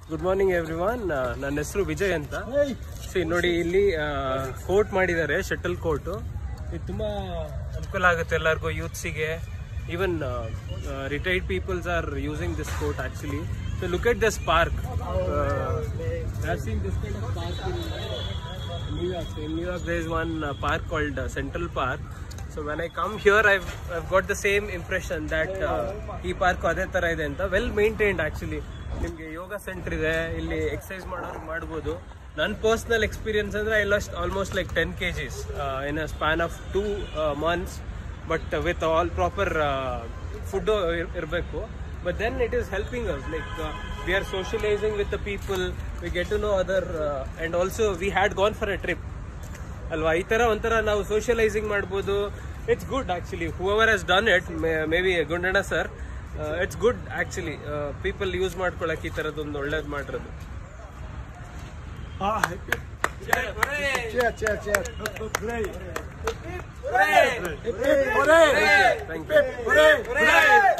Good morning every one ನನ್ನ ಹೆಸರು ವಿಜಯ್ ಅಂತ ಸಿ ನೋಡಿ ಇಲ್ಲಿ ಕೋರ್ಟ್ ಮಾಡಿದ್ದಾರೆ ಶಟಲ್ ಕೋರ್ಟ್ ಇದು ತುಂಬಾ ಅನುಕೂಲ ಆಗುತ್ತೆ ಎಲ್ಲರಿಗೂ ಯೂತ್ಸಿಗೆ even retired peoples are using this court actually so look at this park seen this kind of park in New York. In New York, there is one uh, park called uh, Central Park. So when I come here, I've, I've got the same impression that uh, ಈ park ಅದೇ ತರ ಇದೆ ಅಂತ well maintained actually ನಿಮಗೆ ಯೋಗ centre ಇದೆ ಇಲ್ಲಿ exercise ಮಾಡೋರಿಗೆ ಮಾಡ್ಬೋದು ನನ್ನ ಪರ್ಸ್ನಲ್ ಎಕ್ಸ್ಪೀರಿಯನ್ಸ್ ಅಂದ್ರೆ I lost almost like ten K Gs in a span of two months but with all proper food ಇರಬೇಕು but then it is helping us like uh, we are socializing with the people we get to know other uh, and also we had gone for a trip ಅಲ್ವಾ ಈ ತರ ಒಂಥರ ನಾವು socialising ಮಾಡ್ಬೋದು it's good actually whoever has done it maybe Gundanna sir it's good actually people use ಮಾಡ್ಕೊಳಕ್ ಈ ತರದೊಂದು ಒಳ್ಳೇದು ಮಾಡಿರೋದು Cheers, cheers, cheers. Thank you